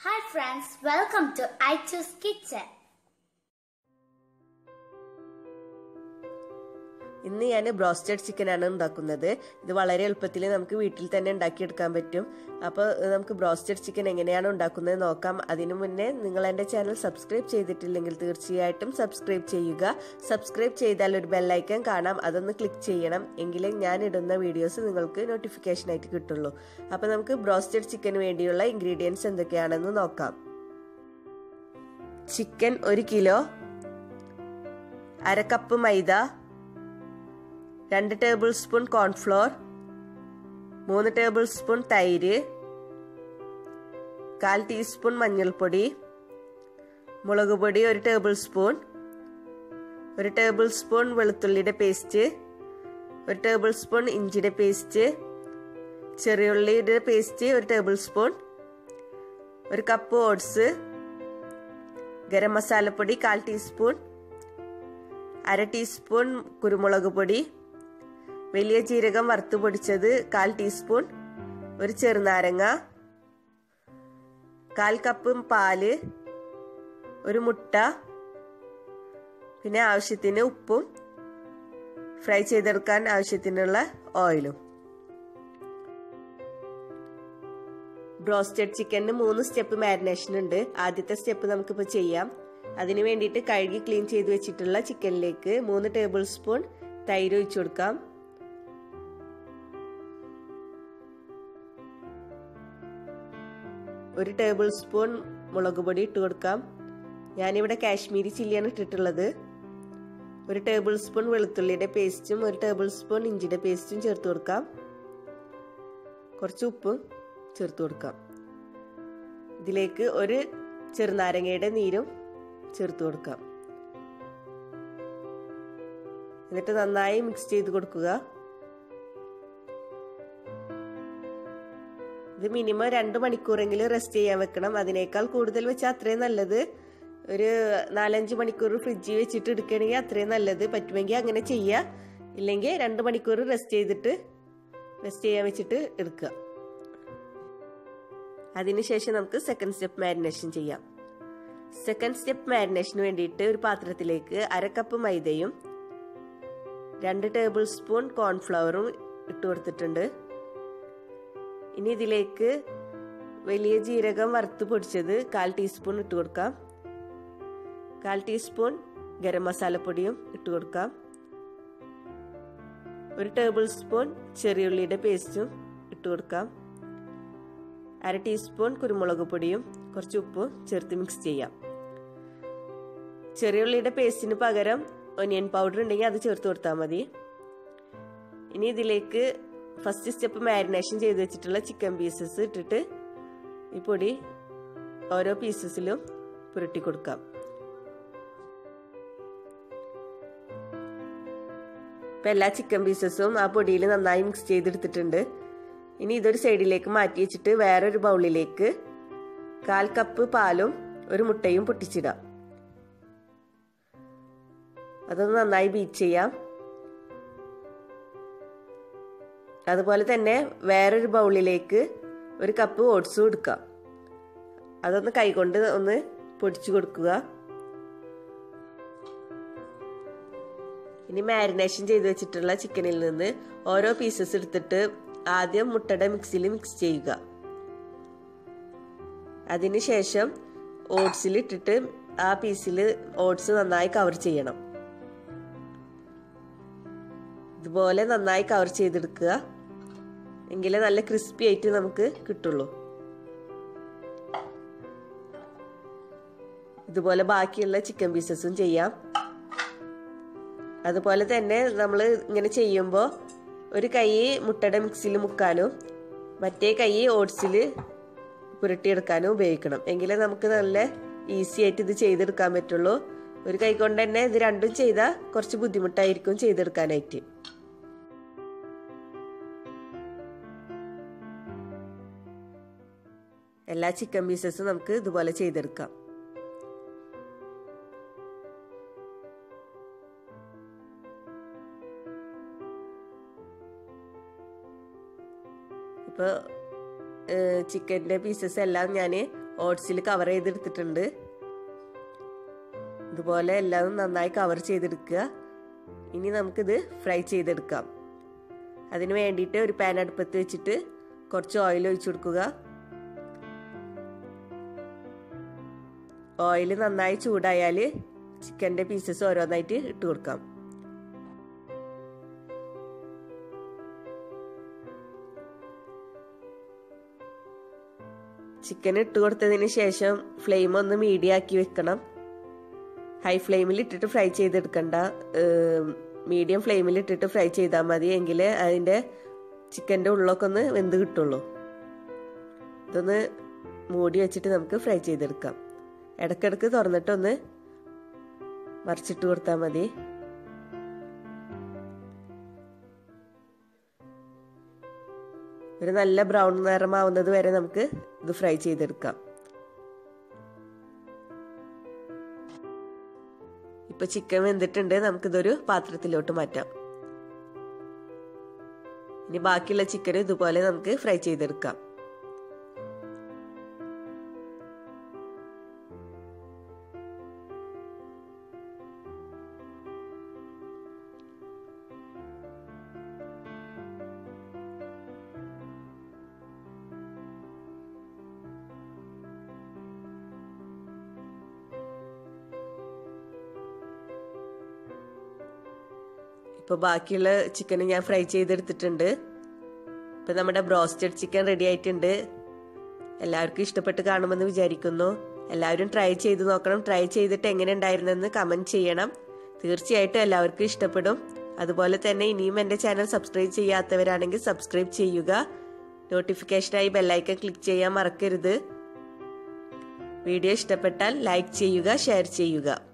Hi friends, welcome to I Choose Kitchen. ഇന്ന് ഞാൻ broasted ചിക്കനാണ് ഉണ്ടാക്കുന്നത് ഇത് വളരെ എളുപ്പത്തിൽ നമുക്ക് വീട്ടിൽ തന്നെ ഉണ്ടാക്കിയെടുക്കാൻ പറ്റും അപ്പോൾ നമുക്ക് ബ്രോസ്റ്റഡ് ചിക്കൻ എങ്ങനെയാണ് ഉണ്ടാക്കുന്നത് നോക്കാം അതിനു മുന്നേ നിങ്ങൾ എൻ്റെ ചാനൽ സബ്സ്ക്രൈബ് ചെയ്തിട്ടില്ലെങ്കിൽ തീർച്ചയായിട്ടും സബ്സ്ക്രൈബ് ചെയ്യുക സബ്സ്ക്രൈബ് ചെയ്താൽ ഒരു ബെല്ലൈക്കൺ കാണാം അതൊന്ന് ക്ലിക്ക് ചെയ്യണം എങ്കിലേ ഞാൻ ഇടുന്ന വീഡിയോസ് നിങ്ങൾക്ക് നോട്ടിഫിക്കേഷൻ ആയിട്ട് കിട്ടുള്ളൂ അപ്പോൾ നമുക്ക് ബ്രോസ്റ്റഡ് ചിക്കന് വേണ്ടിയുള്ള ഇൻഗ്രീഡിയൻസ് എന്തൊക്കെയാണെന്ന് നോക്കാം ചിക്കൻ ഒരു കിലോ അര കപ്പ് മൈദ രണ്ട് ടേബിൾ സ്പൂൺ കോൺഫ്ലോർ മൂന്ന് ടേബിൾ സ്പൂൺ തൈര് കാൽ ടീസ്പൂൺ മഞ്ഞൾപ്പൊടി മുളക് പൊടി ഒരു ടേബിൾ സ്പൂൺ ഒരു ടേബിൾ സ്പൂൺ വെളുത്തുള്ളിയുടെ പേസ്റ്റ് ഒരു ടേബിൾ സ്പൂൺ ഇഞ്ചിയുടെ പേസ്റ്റ് ചെറിയുള്ളിയുടെ പേസ്റ്റ് ഒരു ടേബിൾ സ്പൂൺ ഒരു കപ്പ് ഓട്സ് ഗരം മസാലപ്പൊടി കാൽ ടീസ്പൂൺ അര ടീസ്പൂൺ കുരുമുളക് പൊടി വലിയ ജീരകം വറുത്ത് പൊടിച്ചത് കാൽ ടീസ്പൂൺ ഒരു ചെറുനാരങ്ങ കാൽ കപ്പ് പാല് ഒരു മുട്ട പിന്നെ ആവശ്യത്തിന് ഉപ്പും ഫ്രൈ ചെയ്തെടുക്കാൻ ആവശ്യത്തിനുള്ള ഓയിലും ബ്രോസ്റ്റഡ് ചിക്കനിന് മൂന്ന് സ്റ്റെപ്പ് മാരിനേഷൻ ഉണ്ട് ആദ്യത്തെ സ്റ്റെപ്പ് നമുക്കിപ്പോൾ ചെയ്യാം അതിന് വേണ്ടിയിട്ട് കഴുകി ക്ലീൻ ചെയ്ത് വെച്ചിട്ടുള്ള ചിക്കനിലേക്ക് മൂന്ന് ടേബിൾ സ്പൂൺ തൈര് ഒഴിച്ചു കൊടുക്കാം ഒരു ടേബിൾ സ്പൂൺ മുളക് പൊടി ഇട്ട് കൊടുക്കാം ഞാനിവിടെ കാശ്മീരി ചില്ലിയാണ് ഇട്ടിട്ടുള്ളത് ഒരു ടേബിൾ സ്പൂൺ വെളുത്തുള്ളിയുടെ പേസ്റ്റും ഒരു ടേബിൾ സ്പൂൺ ഇഞ്ചിയുടെ പേസ്റ്റും ചേർത്ത് കൊടുക്കാം കുറച്ച് ഉപ്പും ചേർത്ത് കൊടുക്കാം ഇതിലേക്ക് ഒരു ചെറുനാരങ്ങയുടെ നീരും ചേർത്ത് കൊടുക്കാം എന്നിട്ട് നന്നായി മിക്സ് ചെയ്ത് കൊടുക്കുക ഇത് മിനിമം രണ്ട് മണിക്കൂറെങ്കിലും റെസ്റ്റ് ചെയ്യാൻ വെക്കണം അതിനേക്കാൾ കൂടുതൽ വെച്ചാൽ അത്രയും നല്ലത് ഒരു നാലഞ്ച് മണിക്കൂർ ഫ്രിഡ്ജിൽ വെച്ചിട്ട് എടുക്കുകയാണെങ്കിൽ അത്രയും നല്ലത് പറ്റുമെങ്കിൽ അങ്ങനെ ചെയ്യുക ഇല്ലെങ്കിൽ രണ്ട് മണിക്കൂർ റെസ്റ്റ് ചെയ്തിട്ട് റെസ്റ്റ് ചെയ്യാൻ വെച്ചിട്ട് എടുക്കുക അതിനുശേഷം നമുക്ക് സെക്കൻഡ് സ്റ്റെപ്പ് മാരിനേഷൻ ചെയ്യാം സെക്കൻഡ് സ്റ്റെപ്പ് മാരിനേഷന് വേണ്ടിയിട്ട് ഒരു പാത്രത്തിലേക്ക് അര കപ്പ് മൈദയും രണ്ട് ടേബിൾ സ്പൂൺ കോൺഫ്ലവറും ഇട്ട് കൊടുത്തിട്ടുണ്ട് ഇനി ഇതിലേക്ക് വലിയ ജീരകം വറുത്ത് പൊടിച്ചത് കാൽ ടീസ്പൂൺ ഇട്ട് കൊടുക്കാം കാൽ ടീസ്പൂൺ ഗരം മസാലപ്പൊടിയും ഇട്ട് കൊടുക്കാം ഒരു ടേബിൾ സ്പൂൺ ചെറിയുള്ളിയുടെ പേസ്റ്റും ഇട്ട് കൊടുക്കാം അര ടീസ്പൂൺ കുരുമുളക് പൊടിയും കുറച്ച് ഉപ്പും ചേർത്ത് മിക്സ് ചെയ്യാം ചെറിയുള്ളിയുടെ പേസ്റ്റിന് പകരം ഒനിയൻ പൗഡർ ഉണ്ടെങ്കിൽ അത് ചേർത്ത് കൊടുത്താൽ മതി ഇനി ഇതിലേക്ക് ഫസ്റ്റ് സ്റ്റെപ്പ് മാരിനേഷൻ ചെയ്ത് വെച്ചിട്ടുള്ള ചിക്കൻ പീസസ് ഇട്ടിട്ട് ഈ പൊടി ഓരോ പീസസിലും പുരട്ടി കൊടുക്കാം ഇപ്പം എല്ലാ ചിക്കൻ പീസസും ആ പൊടിയിൽ നന്നായി മിക്സ് ചെയ്തെടുത്തിട്ടുണ്ട് ഇനി ഇതൊരു സൈഡിലേക്ക് മാറ്റി വെച്ചിട്ട് വേറൊരു ബൗളിലേക്ക് കാൽ കപ്പ് പാലും ഒരു മുട്ടയും പൊട്ടിച്ചിടാം അതൊന്ന് നന്നായി ബീറ്റ് ചെയ്യാം അതുപോലെ തന്നെ വേറൊരു ബൗളിലേക്ക് ഒരു കപ്പ് ഓട്സും എടുക്കാം അതൊന്ന് കൈകൊണ്ട് ഒന്ന് പൊടിച്ചു കൊടുക്കുക ഇനി മാരിനേഷൻ ചെയ്ത് വെച്ചിട്ടുള്ള ചിക്കനിൽ നിന്ന് ഓരോ പീസസ് എടുത്തിട്ട് ആദ്യം മുട്ടയുടെ മിക്സിയിൽ മിക്സ് ചെയ്യുക അതിനുശേഷം ഓട്സിൽ ഇട്ടിട്ട് ആ പീസിൽ ഓട്സ് നന്നായി കവർ ചെയ്യണം ഇതുപോലെ നന്നായി കവർ ചെയ്തെടുക്കുക എങ്കിലേ നല്ല ക്രിസ്പി ആയിട്ട് നമുക്ക് കിട്ടുള്ളൂ ഇതുപോലെ ബാക്കിയുള്ള ചിക്കൻ പീസസും ചെയ്യാം അതുപോലെ തന്നെ നമ്മൾ ഇങ്ങനെ ചെയ്യുമ്പോൾ ഒരു കൈ മുട്ടയുടെ മിക്സിയിൽ മുക്കാനും മറ്റേ കൈ ഓട്സിൽ പുരട്ടിയെടുക്കാനും ഉപയോഗിക്കണം എങ്കിലേ നമുക്ക് നല്ല ഈസി ആയിട്ട് ഇത് ചെയ്തെടുക്കാൻ പറ്റുള്ളൂ ഒരു കൈ കൊണ്ട് തന്നെ ഇത് രണ്ടും ചെയ്താൽ കുറച്ച് ബുദ്ധിമുട്ടായിരിക്കും ചെയ്തെടുക്കാനായിട്ട് എല്ലാ ചിക്കൻ പീസസും നമുക്ക് ഇതുപോലെ ചെയ്തെടുക്കാം ഇപ്പോൾ ചിക്കൻ്റെ പീസസ് എല്ലാം ഞാൻ ഓട്സിൽ കവർ ചെയ്തെടുത്തിട്ടുണ്ട് ഇതുപോലെ എല്ലാം നന്നായി കവർ ചെയ്തെടുക്കുക ഇനി നമുക്കിത് ഫ്രൈ ചെയ്തെടുക്കാം അതിന് വേണ്ടിയിട്ട് ഒരു പാൻ അടുപ്പത്ത് വെച്ചിട്ട് കുറച്ച് ഓയിൽ ഒഴിച്ചു കൊടുക്കുക ഓയിൽ നന്നായി ചൂടായാൽ ചിക്കൻ്റെ പീസസ് ഓരോന്നായിട്ട് ഇട്ട് കൊടുക്കാം ചിക്കൻ ഇട്ട് കൊടുത്തതിന് ശേഷം ഫ്ലെയിം ഒന്ന് മീഡിയം ആക്കി വെക്കണം ഹൈ ഫ്ലെയിമിൽ ഇട്ടിട്ട് ഫ്രൈ ചെയ്തെടുക്കണ്ട മീഡിയം ഫ്ലെയിമിൽ ഇട്ടിട്ട് ഫ്രൈ ചെയ്താൽ മതി എങ്കിൽ അതിൻ്റെ ചിക്കൻ്റെ ഉള്ളൊക്കെ ഒന്ന് വെന്ത് കിട്ടുള്ളൂ ഇതൊന്ന് മൂടി വെച്ചിട്ട് നമുക്ക് ഫ്രൈ ചെയ്തെടുക്കാം ഇടയ്ക്കിടയ്ക്ക് തുറന്നിട്ടൊന്ന് മറിച്ചിട്ട് കൊടുത്താൽ മതി ഒരു നല്ല ബ്രൗൺ നിറമാവുന്നത് വരെ നമുക്ക് ഇത് ഫ്രൈ ചെയ്തെടുക്കാം ഇപ്പൊ ചിക്കൻ വെന്തിട്ടുണ്ട് നമുക്കിതൊരു പാത്രത്തിലോട്ട് മാറ്റാം ഇനി ബാക്കിയുള്ള ചിക്കൻ ഇതുപോലെ നമുക്ക് ഫ്രൈ ചെയ്തെടുക്കാം ഇപ്പോൾ ബാക്കിയുള്ള ചിക്കൻ ഞാൻ ഫ്രൈ ചെയ്തെടുത്തിട്ടുണ്ട് ഇപ്പം നമ്മുടെ ബ്രോസ്റ്റഡ് ചിക്കൻ റെഡി ആയിട്ടുണ്ട് എല്ലാവർക്കും ഇഷ്ടപ്പെട്ട് കാണുമെന്ന് വിചാരിക്കുന്നു എല്ലാവരും ട്രൈ ചെയ്ത് നോക്കണം ട്രൈ ചെയ്തിട്ട് എങ്ങനെ ഉണ്ടായിരുന്നെന്ന് കമൻറ്റ് ചെയ്യണം തീർച്ചയായിട്ടും എല്ലാവർക്കും ഇഷ്ടപ്പെടും അതുപോലെ തന്നെ ഇനിയും എൻ്റെ ചാനൽ സബ്സ്ക്രൈബ് ചെയ്യാത്തവരാണെങ്കിൽ സബ്സ്ക്രൈബ് ചെയ്യുക നോട്ടിഫിക്കേഷനായി ബെല്ലൈക്കൺ ക്ലിക്ക് ചെയ്യാൻ മറക്കരുത് വീഡിയോ ഇഷ്ടപ്പെട്ടാൽ ലൈക്ക് ചെയ്യുക ഷെയർ ചെയ്യുക